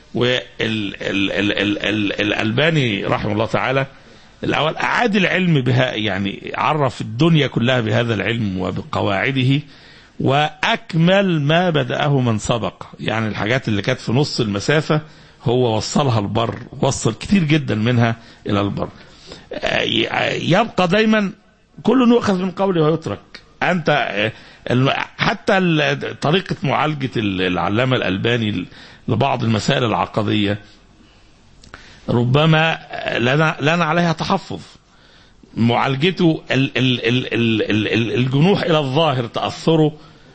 والألباني رحمه الله تعالى الأول أعاد العلم بها يعني عرف الدنيا كلها بهذا العلم وبقواعده وأكمل ما بدأه من سبق يعني الحاجات اللي كانت في نص المسافة هو وصلها البر وصل كتير جدا منها إلى البر يبقى دايما كل يؤخذ من قوله ويترك أنت حتى طريقة معالجة العلامة الألباني لبعض المسائل العقدية ربما لنا, لنا عليها تحفظ معالجته ال ال ال ال ال الجنوح إلى الظاهر تأثره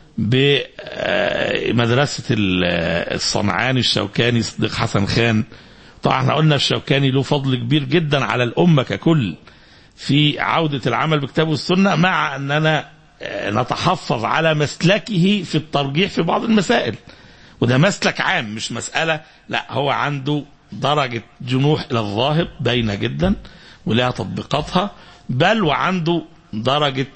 بمدرسة الصنعاني الشوكاني صديق حسن خان طبعا احنا قلنا الشوكاني له فضل كبير جدا على الأمة ككل في عودة العمل بكتاب السنة مع أننا نتحفظ على مسلكه في الترجيح في بعض المسائل وده مسلك عام مش مسألة لا هو عنده درجة جنوح إلى الظاهر باينة جدا ولها تطبيقاتها بل وعنده درجة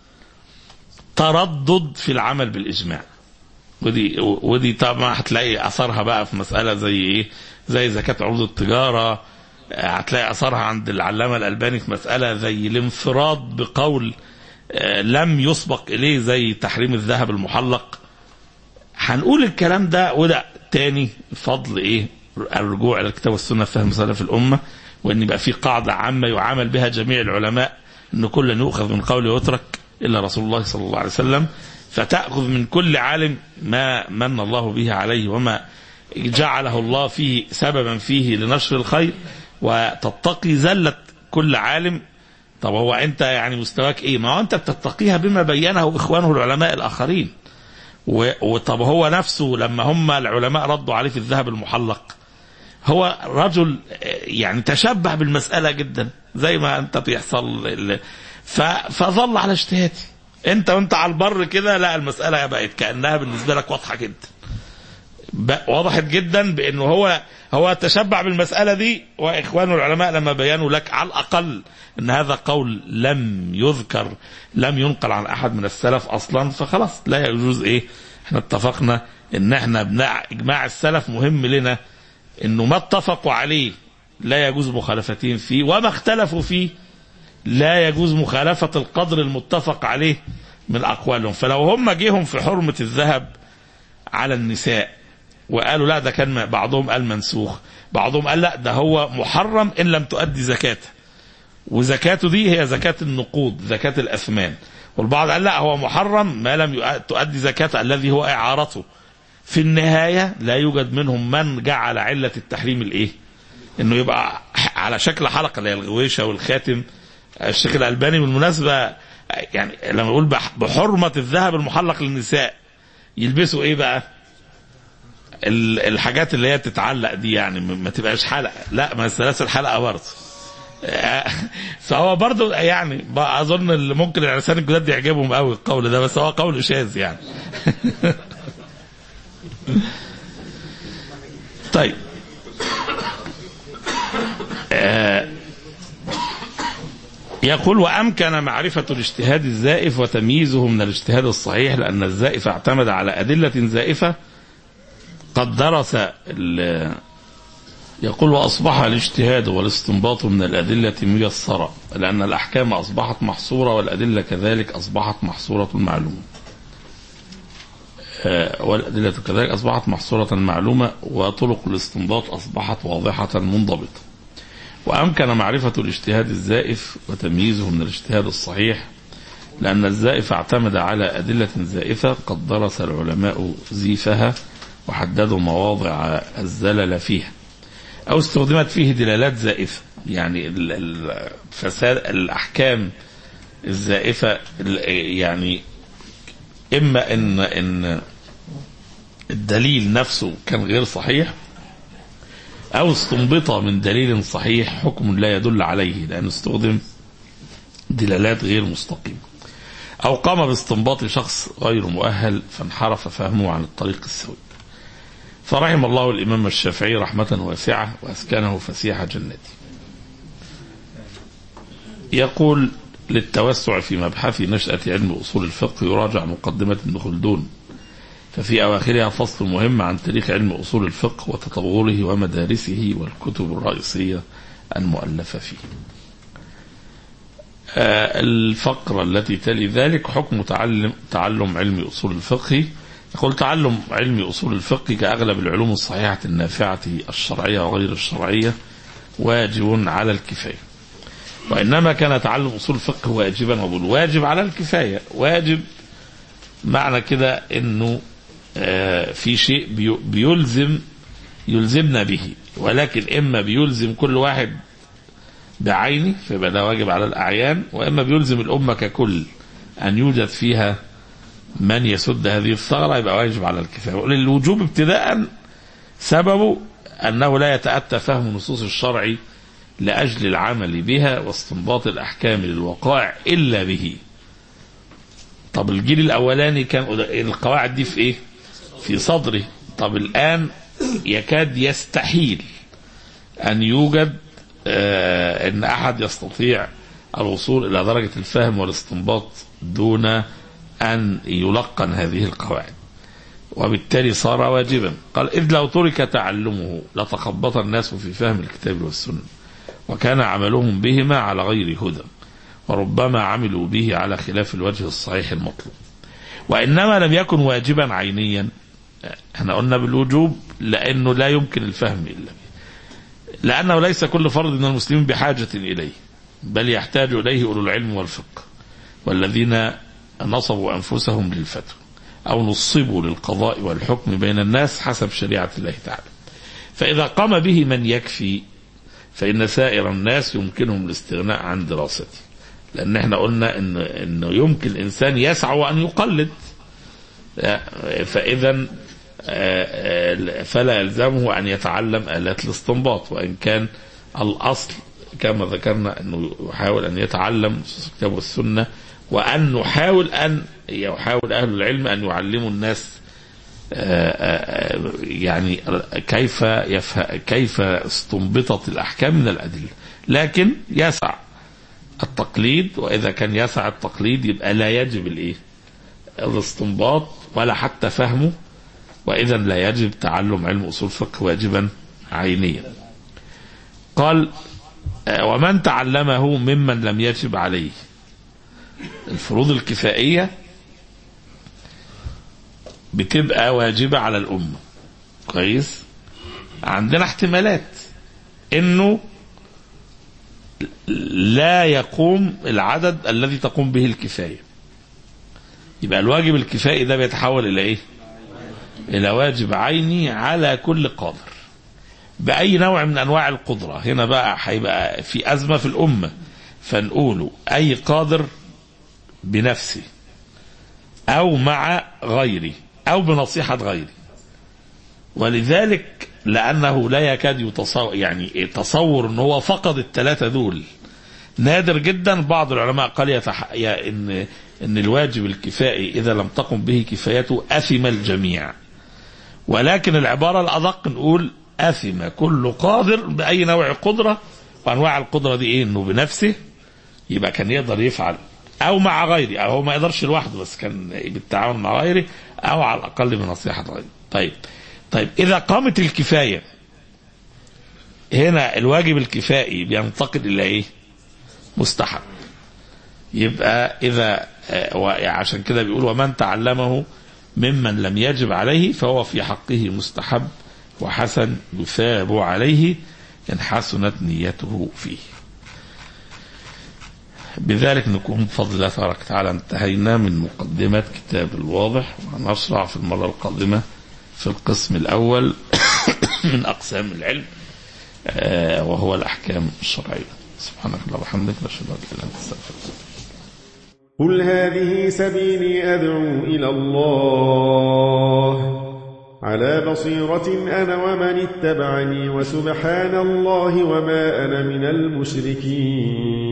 تردد في العمل بالإجماع ودي ودي طبعا هتلاقي أثرها بقى في مسألة زي إيه زي زكاة عروض التجارة هتلاقي أثرها عند العلامة الألباني في مسألة زي الانفراد بقول لم يسبق إليه زي تحريم الذهب المحلق هنقول الكلام ده وده تاني فضل ايه الرجوع الى الكتاب والسنه فهم سلف الامه وان يبقى في قاعده عامه يعامل بها جميع العلماء ان كل يؤخذ من قوله ويترك الا رسول الله صلى الله عليه وسلم فتاخذ من كل عالم ما من الله به عليه وما جعله الله فيه سببا فيه لنشر الخير وتتقي زله كل عالم طب هو انت يعني مستواك ايه؟ ما هو انت بتتقيها بما بينه اخوانه العلماء الاخرين. وطب هو نفسه لما هم العلماء ردوا عليه في الذهب المحلق هو رجل يعني تشبه بالمسألة جدا زي ما انت بيحصل فظل على اجتهادي انت وانت على البر كده لا المسألة بقت كأنها بالنسبة لك واضحة جدا وضحت جدا بانه هو هو تشبع بالمسألة دي واخوان العلماء لما بيانوا لك على الاقل ان هذا قول لم يذكر لم ينقل عن احد من السلف اصلا فخلاص لا يجوز ايه احنا اتفقنا ان احنا بناع اجماع السلف مهم لنا انه ما اتفقوا عليه لا يجوز مخالفتهم فيه وما اختلفوا فيه لا يجوز مخالفة القدر المتفق عليه من اقوالهم فلو هم جيهم في حرمة الذهب على النساء وقالوا لا ده كان بعضهم قال منسوخ بعضهم قال لا ده هو محرم ان لم تؤدي زكاته وزكاته دي هي زكاة النقود زكاة الأثمان والبعض قال لا هو محرم ما لم تؤدي زكاته الذي هو إعارته في النهاية لا يوجد منهم من جعل علة التحريم الإيه إنه يبقى على شكل حلقة اللي هي الغويشة والخاتم الشيخ الألباني بالمناسبة يعني لما يقول بحرمة الذهب المحلق للنساء يلبسوا إيه بقى الحاجات اللي هي بتتعلق دي يعني ما تبقاش حلقة لا ما السلاسل حلقة برضه فهو برضه يعني اظن اللي ممكن العرسان الجداد يعجبهم قوي القول ده بس هو قول شاذ يعني طيب آه يقول وأمكن معرفة الاجتهاد الزائف وتمييزه من الاجتهاد الصحيح لأن الزائف اعتمد على أدلة زائفة قد درس يقول وأصبح الاجتهاد والاستنباط من الأدلة ميسرة لأن الأحكام أصبحت محصورة والأدلة كذلك أصبحت محصورة معلومة والأدلة كذلك أصبحت محصورة معلومة وطرق الاستنباط أصبحت واضحة منضبطة وأمكن معرفة الاجتهاد الزائف وتمييزه من الاجتهاد الصحيح لأن الزائف اعتمد على أدلة زائفة قد درس العلماء زيفها وحددوا مواضع الزلل فيها أو استخدمت فيه دلالات زائفة يعني الفساد الأحكام الزائفة يعني إما إن إن الدليل نفسه كان غير صحيح أو استنبط من دليل صحيح حكم لا يدل عليه لأنه استخدم دلالات غير مستقيمة أو قام باستنباط شخص غير مؤهل فانحرف فهمه عن الطريق السوي فرحم الله الإمام الشافعي رحمة واسعة وأسكنه فسيح جنته يقول للتوسع في مبحث نشأة علم أصول الفقه يراجع مقدمة ابن خلدون ففي أواخرها فصل مهم عن تاريخ علم أصول الفقه وتطوره ومدارسه والكتب الرئيسية المؤلفة فيه آه، الفقرة التي تلي ذلك حكم تعلم تعلم علم أصول الفقه يقول تعلم علم أصول الفقه كأغلب العلوم الصحيحة النافعة الشرعية وغير الشرعية واجب على الكفاية وإنما كان تعلم أصول الفقه واجبا وبقول واجب على الكفاية واجب معنى كده أنه آه، في شيء بي- بيلزم يلزمنا به ولكن إما بيلزم كل واحد بعينه فيبقى ده واجب على الأعيان وإما بيلزم الأمة ككل أن يوجد فيها من يسد هذه الثغرة يبقى واجب على الكفاية الوجوب ابتداء سببه أنه لا يتأتى فهم نصوص الشرع لأجل العمل بها واستنباط الأحكام للوقائع إلا به طب الجيل الأولاني كان القواعد دي في إيه في صدره طب الآن يكاد يستحيل أن يوجد آه أن أحد يستطيع الوصول إلى درجة الفهم والاستنباط دون أن يلقن هذه القواعد وبالتالي صار واجبا قال إذ لو ترك تعلمه لتخبط الناس في فهم الكتاب والسنة وكان عملهم بهما على غير هدى وربما عملوا به على خلاف الوجه الصحيح المطلوب وإنما لم يكن واجبا عينيا احنا قلنا بالوجوب لأنه لا يمكن الفهم إلا به لأنه ليس كل فرد من المسلمين بحاجة إليه بل يحتاج إليه أولو العلم والفقه والذين نصبوا أنفسهم للفتوى أو نصبوا للقضاء والحكم بين الناس حسب شريعة الله تعالى فإذا قام به من يكفي فإن سائر الناس يمكنهم الاستغناء عن دراسته لأن احنا قلنا إن إنه يمكن الإنسان يسعى وأن يقلد فإذا فلا يلزمه أن يتعلم آلات الاستنباط وإن كان الأصل كما ذكرنا أنه يحاول أن يتعلم نصوص الكتاب والسنة وأن نحاول أن يحاول أهل العلم أن يعلموا الناس يعني كيف يفهم كيف استنبطت الأحكام من الأدلة لكن يسع التقليد وإذا كان يسع التقليد يبقى لا يجب الإيه الاستنباط ولا حتى فهمه وإذا لا يجب تعلم علم أصول الفقه واجبا عينيا قال ومن تعلمه ممن لم يجب عليه الفروض الكفائية بتبقى واجبة على الأمة كويس عندنا احتمالات انه لا يقوم العدد الذي تقوم به الكفاية يبقى الواجب الكفائي ده بيتحول الى ايه الى واجب عيني على كل قادر باي نوع من انواع القدرة هنا بقى هيبقى في ازمة في الامة فنقوله اي قادر بنفسه او مع غيره او بنصيحة غيره ولذلك لانه لا يكاد يتصور يعني تصور ان هو فقد الثلاثة دول نادر جدا بعض العلماء قال يتح... يا ان ان الواجب الكفائي اذا لم تقم به كفايته اثم الجميع ولكن العباره الادق نقول اثم كل قادر باي نوع قدره وانواع القدره دي ايه انه بنفسه يبقى كان يقدر يفعل او مع غيره او هو ما يقدرش لوحده بس كان بالتعاون مع غيره او على الاقل بنصيحه غيره طيب طيب اذا قامت الكفايه هنا الواجب الكفائي بينتقل الى ايه مستحب يبقى اذا عشان كده بيقول ومن تعلمه ممن لم يجب عليه فهو في حقه مستحب وحسن يثاب عليه ان حسنت نيته فيه بذلك نكون بفضل الله تبارك وتعالى انتهينا من مقدمة كتاب الواضح ونشرع في المرة القادمة في القسم الأول من أقسام العلم وهو الأحكام الشرعية سبحانك اللهم وبحمدك نشهد أن لا إله إلا أنت أستغفرك قل هذه سبيلي أدعو إلى الله على بصيرة أنا ومن اتبعني وسبحان الله وما أنا من المشركين